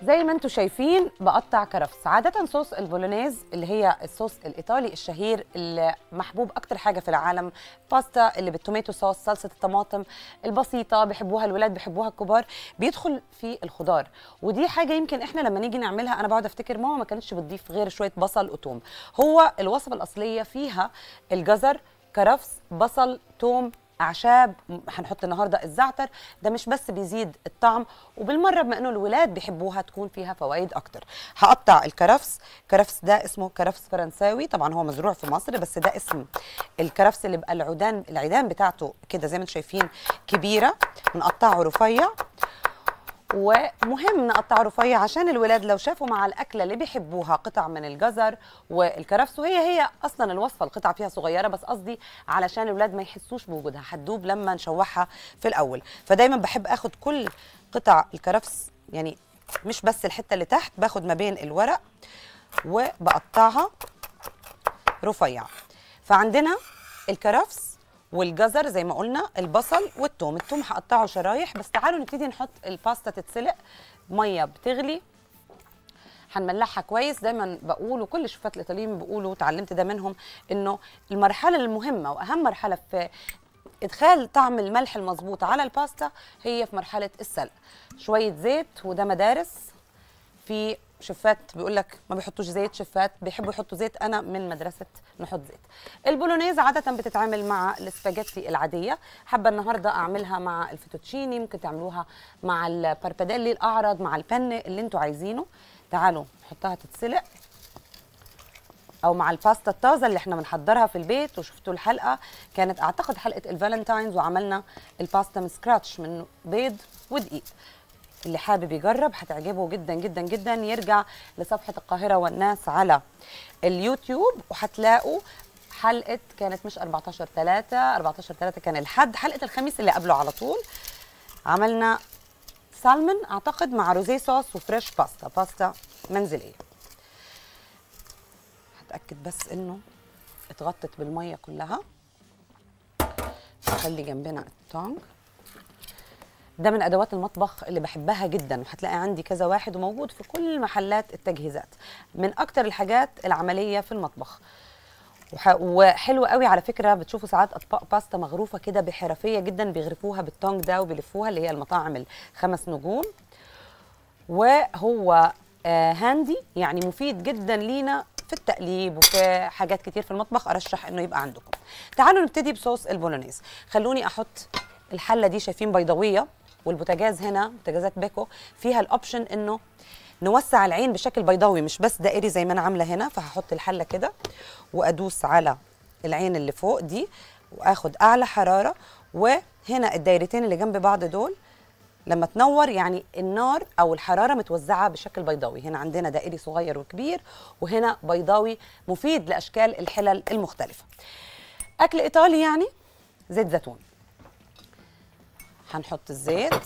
زي ما انتم شايفين بقطع كرفس عادة صوص البولونيز اللي هي الصوص الإيطالي الشهير اللي محبوب أكتر حاجة في العالم باستا اللي بالتوميتو صوص صلصة الطماطم البسيطة بيحبوها الولاد بيحبوها الكبار بيدخل في الخضار ودي حاجة يمكن احنا لما نيجي نعملها أنا بقعد أفتكر ماما ما كانتش بتضيف غير شوية بصل وتوم هو الوصفة الأصلية فيها الجزر كرفس بصل توم اعشاب هنحط النهارده الزعتر ده مش بس بيزيد الطعم وبالمره بما انه الولاد بيحبوها تكون فيها فوائد اكتر هقطع الكرفس كرفس ده اسمه كرفس فرنساوي طبعا هو مزروع في مصر بس ده اسم الكرفس اللي بقى العيدان العيدان بتاعته كده زي ما انتم شايفين كبيره بنقطعه رفيع ومهم نقطعه رفيع عشان الولاد لو شافوا مع الاكله اللي بيحبوها قطع من الجزر والكرفس وهي هي اصلا الوصفه القطع فيها صغيره بس قصدي علشان الولاد ما يحسوش بوجودها هتدوب لما نشوحها في الاول فدايما بحب اخد كل قطع الكرفس يعني مش بس الحته اللي تحت باخد ما بين الورق وبقطعها رفيع فعندنا الكرفس والجزر زي ما قلنا البصل والثوم الثوم هقطعه شرايح بس تعالوا نبتدي نحط الباستا تتسلق ميه بتغلي هنملحها كويس دايما بقول وكل الشيفات الايطاليين بيقولوا وتعلمت ده منهم انه المرحله المهمه واهم مرحله في ادخال طعم الملح المظبوط على الباستا هي في مرحله السلق شويه زيت وده مدارس في شفات بيقول لك ما بيحطوش زيت شفات بيحبوا يحطوا زيت انا من مدرسه نحط زيت البولونيز عاده بتتعمل مع السباجيتي العاديه حابه النهارده اعملها مع الفيتوتشيني ممكن تعملوها مع البارباديلي الاعرض مع البن اللي انتوا عايزينه تعالوا نحطها تتسلق او مع الباستا الطازه اللي احنا بنحضرها في البيت وشفتوا الحلقه كانت اعتقد حلقه الفالنتاينز وعملنا الباستا من سكراتش من بيض ودقيق اللي حابب يجرب هتعجبه جدا جدا جدا يرجع لصفحه القاهره والناس على اليوتيوب وهتلاقوا حلقه كانت مش 14 3 14 3 كان الحد حلقه الخميس اللي قبله على طول عملنا سالمون اعتقد مع روزيه صوص وفريش باستا باستا منزليه هتاكد بس انه اتغطت بالميه كلها نخلي جنبنا التونج ده من ادوات المطبخ اللي بحبها جدا وهتلاقي عندي كذا واحد وموجود في كل محلات التجهيزات من اكتر الحاجات العمليه في المطبخ وح- وحلو قوي على فكره بتشوفوا ساعات اطباق باستا مغروفه كده بحرفيه جدا بيغرفوها بالتونج ده وبيلفوها اللي هي المطاعم الخمس نجوم وهو آه هاندي يعني مفيد جدا لينا في التقليب وفي حاجات كتير في المطبخ ارشح انه يبقى عندكم تعالوا نبتدي بصوص البولونيز خلوني احط الحله دي شايفين بيضاويه والبوتاجاز هنا بوتاجازات بيكو فيها الاوبشن انه نوسع العين بشكل بيضاوي مش بس دائري زي ما انا عامله هنا فهحط الحله كده وادوس على العين اللي فوق دي واخد اعلى حراره وهنا الدايرتين اللي جنب بعض دول لما تنور يعني النار او الحراره متوزعه بشكل بيضاوي هنا عندنا دائري صغير وكبير وهنا بيضاوي مفيد لاشكال الحلل المختلفه اكل ايطالي يعني زيت زيتون هنحط الزيت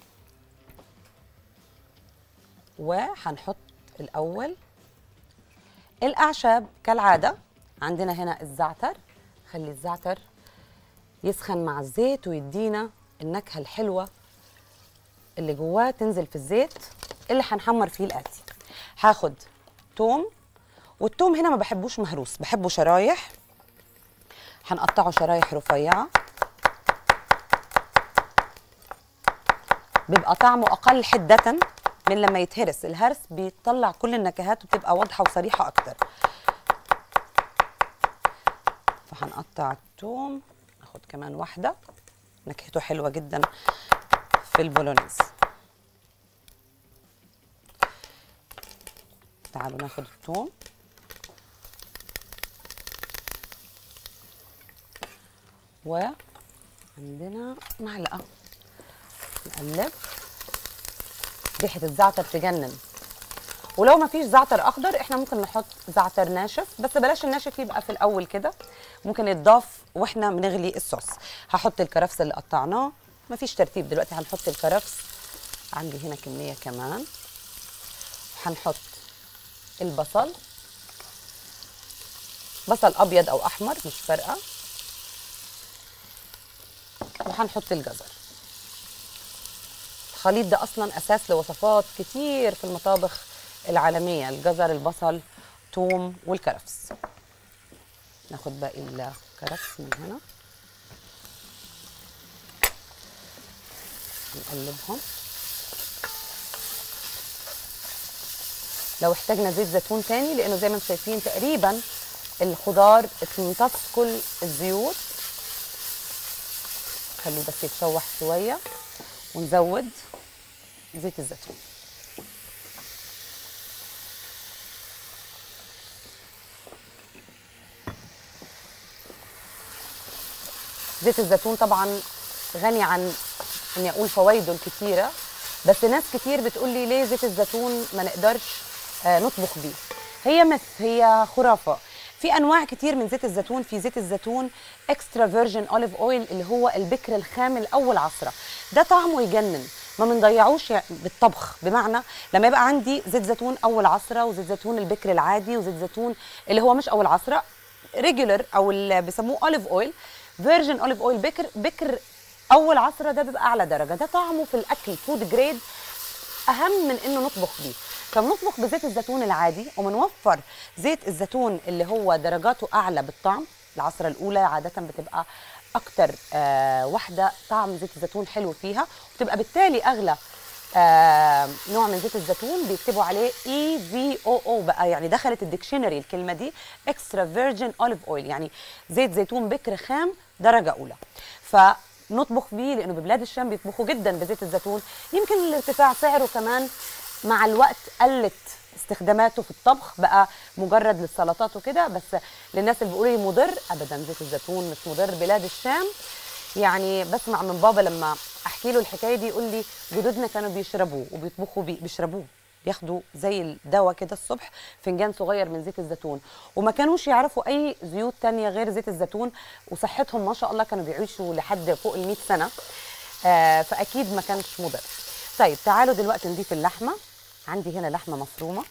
وهنحط الاول الاعشاب كالعاده عندنا هنا الزعتر خلي الزعتر يسخن مع الزيت ويدينا النكهه الحلوه اللي جواه تنزل في الزيت اللي هنحمر فيه الاتي هاخد توم والتوم هنا ما بحبوش مهروس بحبه شرايح هنقطعه شرايح رفيعه بيبقى طعمه اقل حده من لما يتهرس الهرس بيطلع كل النكهات وبتبقى واضحه وصريحه اكتر فهنقطع الثوم ناخد كمان واحده نكهته حلوه جدا في البولونيز تعالوا ناخد الثوم وعندنا معلقه نقلب ريحه الزعتر تجنن ولو ما فيش زعتر اخضر احنا ممكن نحط زعتر ناشف بس بلاش الناشف يبقى في الاول كده ممكن يتضاف واحنا بنغلي الصوص هحط الكرفس اللي قطعناه ما فيش ترتيب دلوقتي هنحط الكرفس عندي هنا كميه كمان هنحط البصل بصل ابيض او احمر مش فارقه وهنحط الجزر الخليط ده اصلا اساس لوصفات كتير في المطابخ العالميه الجزر البصل توم والكرفس ناخد باقي الكرفس من هنا نقلبهم لو احتاجنا زيت زيتون تاني لانه زي ما انتم شايفين تقريبا الخضار امتص كل الزيوت خليه بس يتشوح شويه ونزود زيت الزيتون زيت الزيتون طبعا غني عن اني اقول فوائده الكثيره بس ناس كتير بتقول لي ليه زيت الزيتون ما نقدرش آه نطبخ بيه هي مث هي خرافه في انواع كتير من زيت الزيتون في زيت الزيتون اكسترا فيرجن اوليف اويل اللي هو البكر الخام الاول عصره ده طعمه يجنن ما بنضيعوش بالطبخ بمعنى لما يبقى عندي زيت زيتون اول عصره وزيت زيتون البكر العادي وزيت زيتون اللي هو مش اول عصره ريجولر او اللي بيسموه اوليف اويل فيرجن اوليف اويل بكر بكر اول عصره ده بيبقى اعلى درجه ده طعمه في الاكل فود جريد اهم من انه نطبخ بيه فبنطبخ بزيت الزيتون العادي وبنوفر زيت الزيتون اللي هو درجاته اعلى بالطعم العصره الاولى عاده بتبقى اكتر آه واحده طعم زيت الزيتون حلو فيها وبتبقى بالتالي اغلى آه نوع من زيت الزيتون بيكتبوا عليه اي في او او بقى يعني دخلت الديكشنري الكلمه دي اكسترا فيرجن اوليف اويل يعني زيت زيتون بكر خام درجه اولى ف نطبخ بيه لانه ببلاد الشام بيطبخوا جدا بزيت الزيتون يمكن الارتفاع سعره كمان مع الوقت قلت استخداماته في الطبخ بقى مجرد للسلطات وكده بس للناس اللي بيقولوا لي مضر ابدا زيت الزيتون مش مضر بلاد الشام يعني بسمع من بابا لما احكي له الحكايه دي يقول لي جدودنا كانوا بيشربوه وبيطبخوا بيه بيشربوه بياخدوا زي الدواء كده الصبح فنجان صغير من زيت الزيتون وما كانوش يعرفوا اي زيوت تانية غير زيت الزيتون وصحتهم ما شاء الله كانوا بيعيشوا لحد فوق ال 100 سنه آه فاكيد ما كانش مضر طيب تعالوا دلوقتي نضيف اللحمه عندي هنا لحمه مفرومه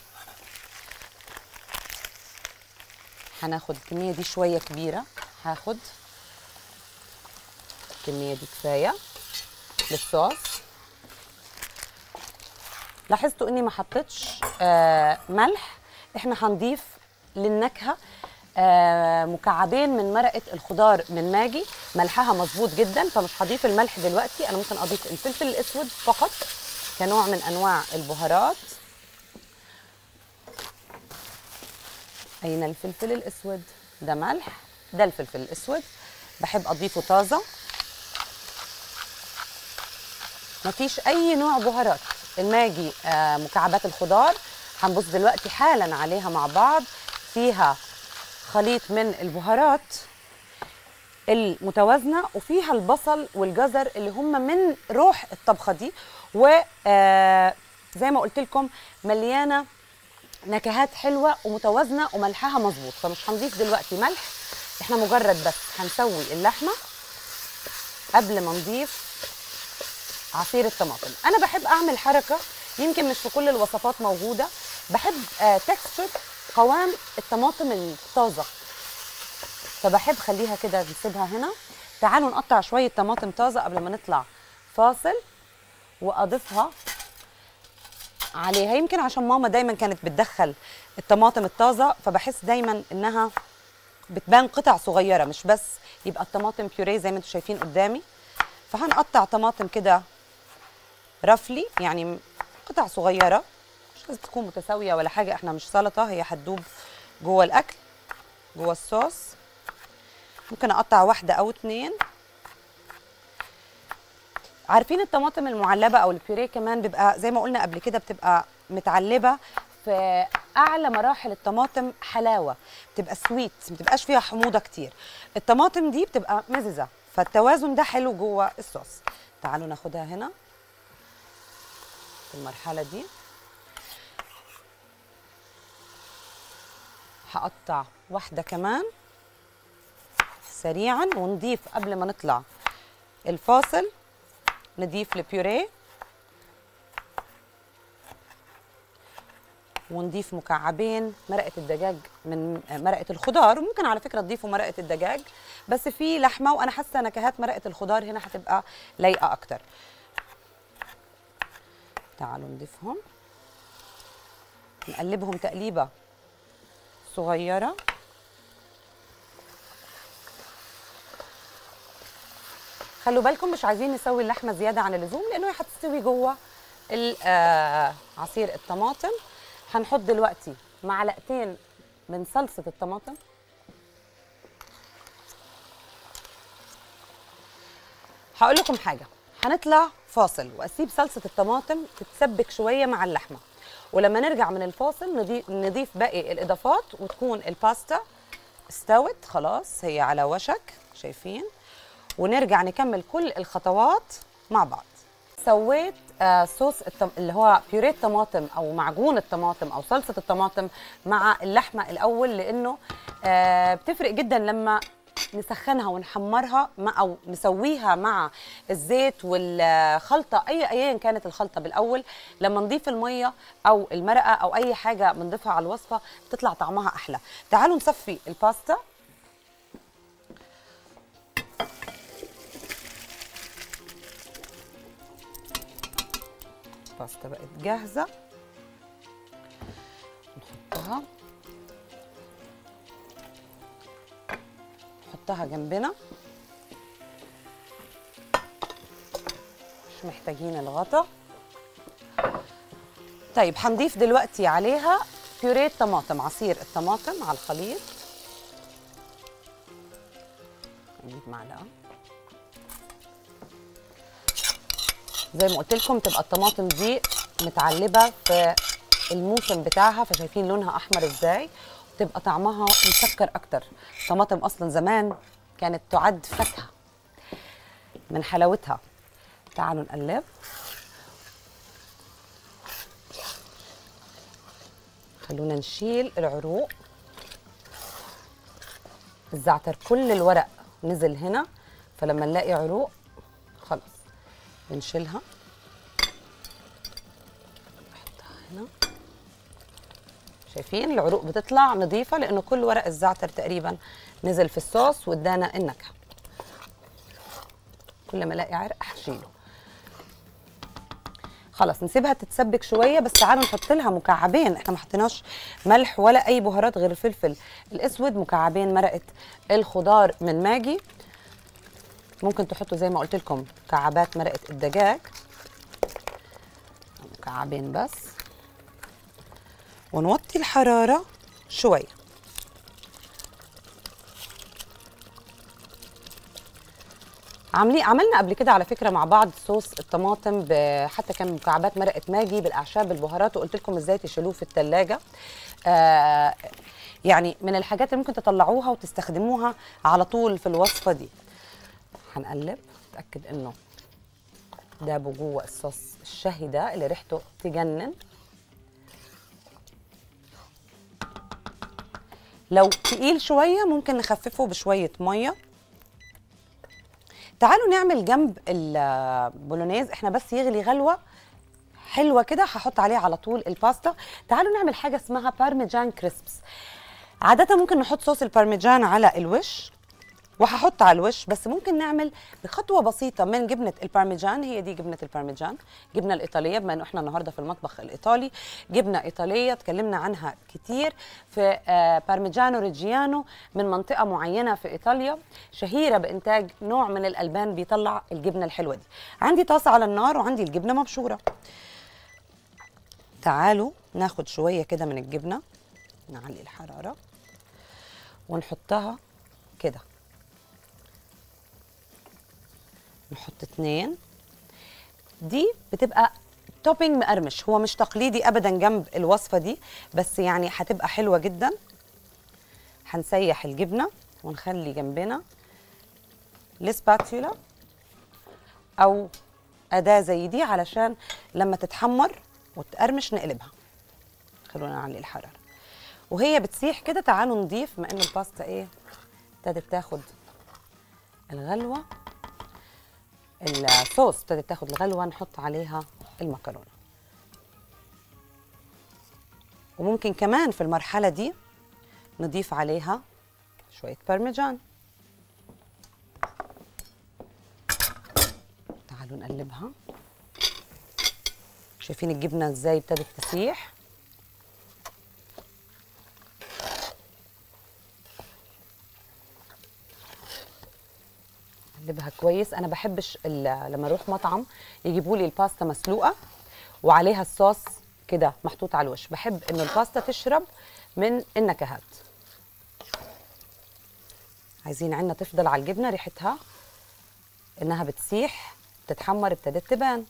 هناخد الكميه دي شويه كبيره هاخد الكميه دي كفايه للصوص لاحظتوا اني ما حطيتش آه ملح احنا هنضيف للنكهه آه مكعبين من مرقه الخضار من ماجي ملحها مظبوط جدا فمش هضيف الملح دلوقتي انا ممكن اضيف الفلفل الاسود فقط كنوع من انواع البهارات اين الفلفل الاسود ده ملح ده الفلفل الاسود بحب اضيفه طازه مفيش اي نوع بهارات الماجي آه مكعبات الخضار هنبص دلوقتي حالا عليها مع بعض فيها خليط من البهارات المتوازنه وفيها البصل والجزر اللي هم من روح الطبخه دي وزي ما قلت لكم مليانه نكهات حلوه ومتوازنه وملحها مظبوط فمش هنضيف دلوقتي ملح احنا مجرد بس هنسوي اللحمه قبل ما نضيف عصير الطماطم انا بحب اعمل حركه يمكن مش في كل الوصفات موجوده بحب آه تكستشر قوام الطماطم الطازه فبحب خليها كده نسيبها هنا تعالوا نقطع شويه طماطم طازه قبل ما نطلع فاصل واضيفها عليها يمكن عشان ماما دايما كانت بتدخل الطماطم الطازه فبحس دايما انها بتبان قطع صغيره مش بس يبقى الطماطم بيوريه زي ما انتم شايفين قدامي فهنقطع طماطم كده رفلي يعني قطع صغيره مش لازم تكون متساويه ولا حاجه احنا مش سلطه هي هتدوب جوه الاكل جوه الصوص ممكن اقطع واحده او اتنين عارفين الطماطم المعلبه او البيوريه كمان بيبقى زي ما قلنا قبل كده بتبقى متعلبه في اعلى مراحل الطماطم حلاوه بتبقى سويت ما بتبقاش فيها حموضه كتير الطماطم دي بتبقى مززه فالتوازن ده حلو جوه الصوص تعالوا ناخدها هنا في المرحله دي هقطع واحده كمان سريعا ونضيف قبل ما نطلع الفاصل نضيف البيوريه ونضيف مكعبين مرقه الدجاج من مرقه الخضار وممكن على فكره تضيفوا مرقه الدجاج بس في لحمه وانا حاسه نكهات مرقه الخضار هنا هتبقى لايقه اكتر تعالوا نضيفهم نقلبهم تقليبه صغيره خلوا بالكم مش عايزين نسوي اللحمه زياده عن اللزوم لانه هي هتستوي جوه ال- آه، عصير الطماطم هنحط دلوقتي معلقتين من صلصه الطماطم هقول لكم حاجه هنطلع فاصل واسيب صلصه الطماطم تتسبك شويه مع اللحمه ولما نرجع من الفاصل نضيف, نضيف باقي الاضافات وتكون الباستا استوت خلاص هي على وشك شايفين ونرجع نكمل كل الخطوات مع بعض سويت آه صوص الطم... اللي هو بيوريه طماطم او معجون الطماطم او صلصه الطماطم مع اللحمه الاول لانه آه بتفرق جدا لما نسخنها ونحمرها مع او نسويها مع الزيت والخلطه اي ايا كانت الخلطه بالاول لما نضيف الميه او المرقه او اي حاجه بنضيفها على الوصفه بتطلع طعمها احلى تعالوا نصفي الباستا الباستا بقت جاهزه نحطها نحطها جنبنا مش محتاجين الغطا طيب هنضيف دلوقتي عليها بيوريه طماطم عصير الطماطم على الخليط نجيب معلقه زي ما قلت لكم تبقى الطماطم دي متعلبه في الموسم بتاعها فشايفين لونها احمر ازاي وتبقى طعمها مسكر اكتر الطماطم اصلا زمان كانت تعد فاكهه من حلاوتها تعالوا نقلب خلونا نشيل العروق الزعتر كل الورق نزل هنا فلما نلاقي عروق خلاص بنشيلها نحطها هنا شايفين العروق بتطلع نظيفه لانه كل ورق الزعتر تقريبا نزل في الصوص وادانا النكهه كل ما الاقي عرق هشيله خلاص نسيبها تتسبك شويه بس تعالوا نحط لها مكعبين احنا ما حطيناش ملح ولا اي بهارات غير الفلفل الاسود مكعبين مرقه الخضار من ماجي ممكن تحطوا زي ما قلت لكم مكعبات مرقه الدجاج مكعبين بس ونوطي الحراره شويه عاملين عملنا قبل كده على فكره مع بعض صوص الطماطم ب- حتى كان مكعبات مرقه ماجي بالاعشاب بالبهارات وقلت لكم ازاي تشيلوه في الثلاجه آه يعني من الحاجات اللي ممكن تطلعوها وتستخدموها على طول في الوصفه دي هنقلب نتاكد انه دابوا جوه الصوص الشهي ده اللي ريحته تجنن لو تقيل شويه ممكن نخففه بشويه ميه تعالوا نعمل جنب البولونيز احنا بس يغلي غلوه حلوه كده هحط عليه على طول الباستا تعالوا نعمل حاجه اسمها بارميجان كريسبس عاده ممكن نحط صوص البارميجان على الوش وهحط على الوش بس ممكن نعمل بخطوه بسيطه من جبنه البارميجان هي دي جبنه البارميجان جبنه الايطاليه بما انه احنا النهارده في المطبخ الايطالي جبنه ايطاليه اتكلمنا عنها كتير في آه، بارميجانو ريجيانو من منطقه معينه في ايطاليا شهيره بانتاج نوع من الالبان بيطلع الجبنه الحلوه دي عندي طاسه على النار وعندي الجبنه مبشوره تعالوا ناخد شويه كده من الجبنه نعلي الحراره ونحطها كده نحط اتنين دي بتبقى توبينج مقرمش هو مش تقليدي ابدا جنب الوصفه دي بس يعني هتبقى حلوه جدا هنسيح الجبنه ونخلي جنبنا السباتيولا او اداه زي دي علشان لما تتحمر وتقرمش نقلبها خلونا نعلي الحراره وهي بتسيح كده تعالوا نضيف ما ان الباستا ايه ابتدت تاخد الغلوه الصوص ابتدت تاخد الغلوه نحط عليها المكرونه وممكن كمان في المرحله دي نضيف عليها شويه بارميجان تعالوا نقلبها شايفين الجبنه ازاي ابتدت تسيح اقلبها كويس انا بحبش ال- لما اروح مطعم يجيبوا لي الباستا مسلوقه وعليها الصوص كده محطوط على الوش بحب انه الباستا تشرب من النكهات عايزين عنا تفضل على الجبنه ريحتها انها بتسيح تتحمر ابتدت تبان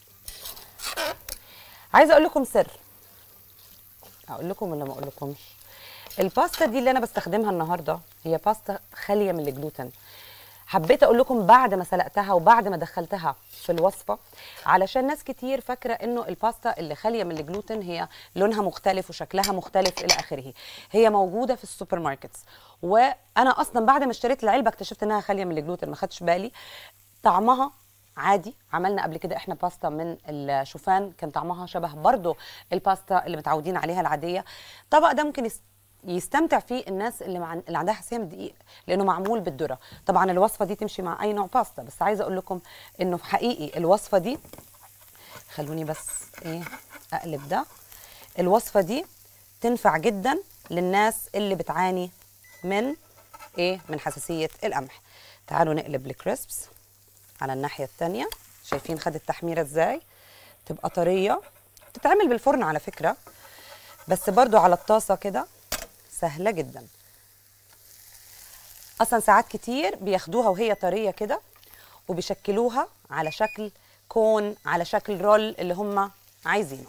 عايزه اقول لكم سر اقول لكم ولا ما اقول لكمش الباستا دي اللي انا بستخدمها النهارده هي باستا خاليه من الجلوتين حبيت اقول لكم بعد ما سلقتها وبعد ما دخلتها في الوصفه علشان ناس كتير فاكره انه الباستا اللي خاليه من الجلوتين هي لونها مختلف وشكلها مختلف الى اخره هي موجوده في السوبر ماركتس وانا اصلا بعد ما اشتريت العلبه اكتشفت انها خاليه من الجلوتين ما خدتش بالي طعمها عادي عملنا قبل كده احنا باستا من الشوفان كان طعمها شبه برضو الباستا اللي متعودين عليها العاديه الطبق ده ممكن يس- يستمتع فيه الناس اللي, مع... اللي عندها حساسيه من الدقيق لانه معمول بالذره طبعا الوصفه دي تمشي مع اي نوع باستا بس عايزه اقول لكم انه في حقيقي الوصفه دي خلوني بس ايه اقلب ده الوصفه دي تنفع جدا للناس اللي بتعاني من ايه من حساسيه القمح تعالوا نقلب الكريسبس على الناحيه الثانيه شايفين خدت تحميره ازاي تبقى طريه تتعمل بالفرن على فكره بس برضو على الطاسه كده سهله جدا اصلا ساعات كتير بياخدوها وهي طريه كده وبيشكلوها على شكل كون على شكل رول اللي هم عايزينه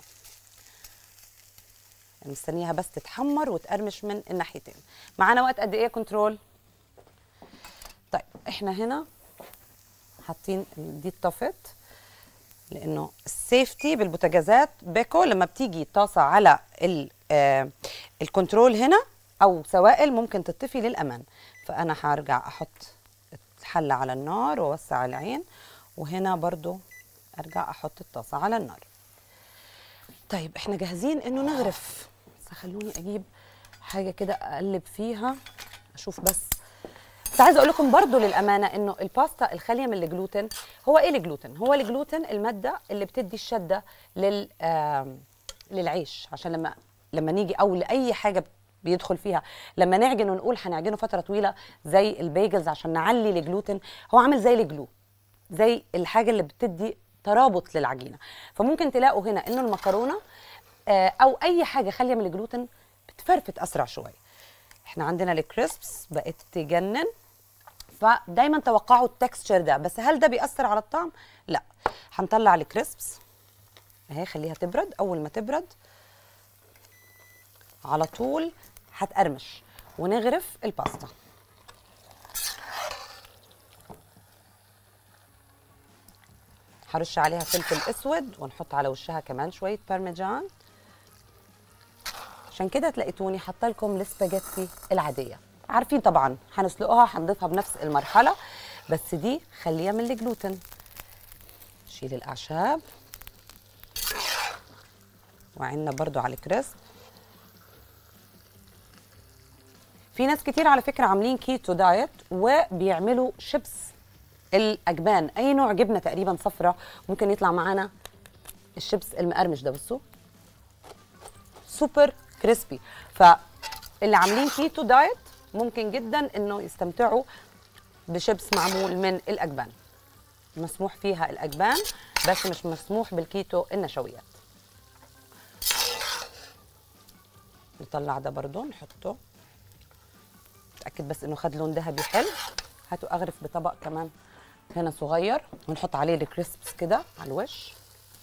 مستنيها بس تتحمر وتقرمش من الناحيتين معانا وقت قد ايه كنترول طيب احنا هنا حاطين دي اتطفت لانه السيفتي بالبوتاجازات بيكو لما بتيجي طاسه على ال- آه، الكنترول هنا او سوائل ممكن تطفي للامان فانا هرجع احط الحله على النار واوسع العين وهنا برضو ارجع احط الطاسه على النار طيب احنا جاهزين انه نغرف بس خلوني اجيب حاجه كده اقلب فيها اشوف بس بس عايزه اقول لكم برضو للامانه انه الباستا الخاليه من الجلوتين هو ايه الجلوتين هو الجلوتين الماده اللي بتدي الشده لل آم، للعيش عشان لما لما نيجي او لاي حاجه بيدخل فيها لما نعجن ونقول هنعجنه فتره طويله زي البيجلز عشان نعلي الجلوتين هو عامل زي الجلو زي الحاجه اللي بتدي ترابط للعجينه فممكن تلاقوا هنا انه المكرونه آه، او اي حاجه خاليه من الجلوتين بتفرفت اسرع شويه احنا عندنا الكريسبس بقت تجنن فدايما توقعوا التكستشر ده بس هل ده بيأثر على الطعم لا هنطلع الكريسبس اهي خليها تبرد اول ما تبرد على طول هتقرمش ونغرف الباستا هرش عليها فلفل اسود ونحط على وشها كمان شويه بارميجان عشان كده تلاقيتوني حاطه لكم السباجيتي العاديه عارفين طبعا هنسلقها هنضيفها بنفس المرحله بس دي خليها من الجلوتين شيل الاعشاب وعنا برضو على الكريسب في ناس كتير على فكره عاملين كيتو دايت وبيعملوا شيبس الاجبان اي نوع جبنه تقريبا صفرة ممكن يطلع معانا الشيبس المقرمش ده بصوا سوبر كريسبي فاللي عاملين كيتو دايت ممكن جدا انه يستمتعوا بشيبس معمول من الاجبان مسموح فيها الاجبان بس مش مسموح بالكيتو النشويات نطلع ده برضو نحطه اتاكد بس انه خد لون ذهبي حلو هاتوا اغرف بطبق كمان هنا صغير ونحط عليه الكريسبس كده على الوش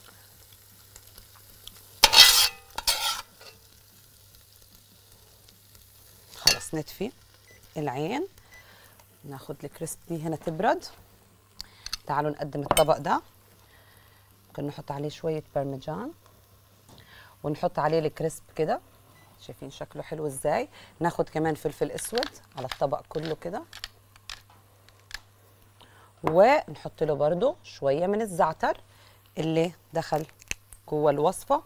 خلاص نطفي العين ناخد الكريسب دي هنا تبرد تعالوا نقدم الطبق ده ممكن نحط عليه شوية بارميجان ونحط عليه الكريسب كده شايفين شكله حلو ازاي ناخد كمان فلفل اسود على الطبق كله كده ونحط له برده شويه من الزعتر اللي دخل جوه الوصفه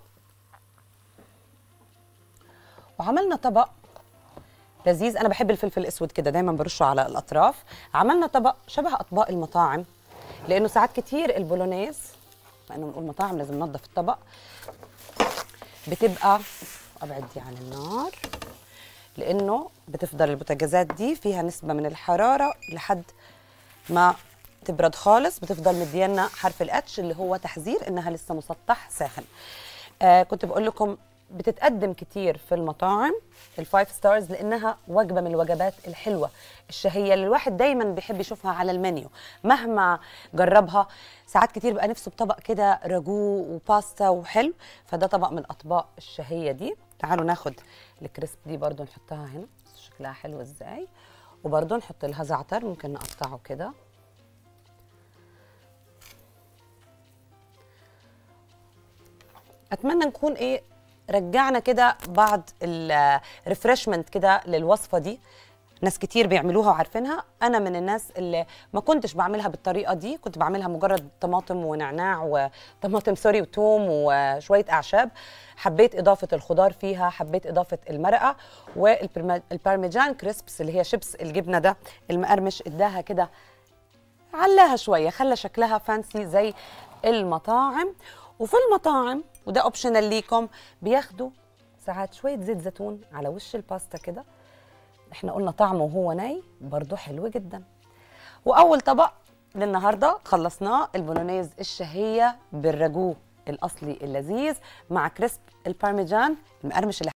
وعملنا طبق لذيذ انا بحب الفلفل الاسود كده دايما برشه على الاطراف عملنا طبق شبه اطباق المطاعم لانه ساعات كتير البولونيز انه نقول مطاعم لازم ننظف الطبق بتبقى ابعد دي عن النار لانه بتفضل البوتاجازات دي فيها نسبه من الحراره لحد ما تبرد خالص بتفضل مديانا حرف الاتش اللي هو تحذير انها لسه مسطح ساخن آه كنت بقول لكم بتتقدم كتير في المطاعم الفايف ستارز لانها وجبه من الوجبات الحلوه الشهيه اللي الواحد دايما بيحب يشوفها على المنيو مهما جربها ساعات كتير بقى نفسه بطبق كده راجو وباستا وحلو فده طبق من الاطباق الشهيه دي تعالوا ناخد الكريسب دي برضو نحطها هنا شكلها حلو ازاي وبرضو نحط لها زعتر ممكن نقطعه كده اتمنى نكون ايه رجعنا كده بعض الريفرشمنت كده للوصفه دي ناس كتير بيعملوها وعارفينها انا من الناس اللي ما كنتش بعملها بالطريقه دي كنت بعملها مجرد طماطم ونعناع وطماطم سوري وتوم وشويه اعشاب حبيت اضافه الخضار فيها حبيت اضافه المرقه والبارميجان كريسبس اللي هي شيبس الجبنه ده المقرمش اداها كده علاها شويه خلى شكلها فانسي زي المطاعم وفي المطاعم وده اوبشنال ليكم بياخدوا ساعات شويه زيت زيتون على وش الباستا كده احنا قلنا طعمه وهو ناي برضو حلو جدا واول طبق للنهارده خلصناه البولونيز الشهيه بالراجو الاصلي اللذيذ مع كريسب البارميجان المقرمش اللي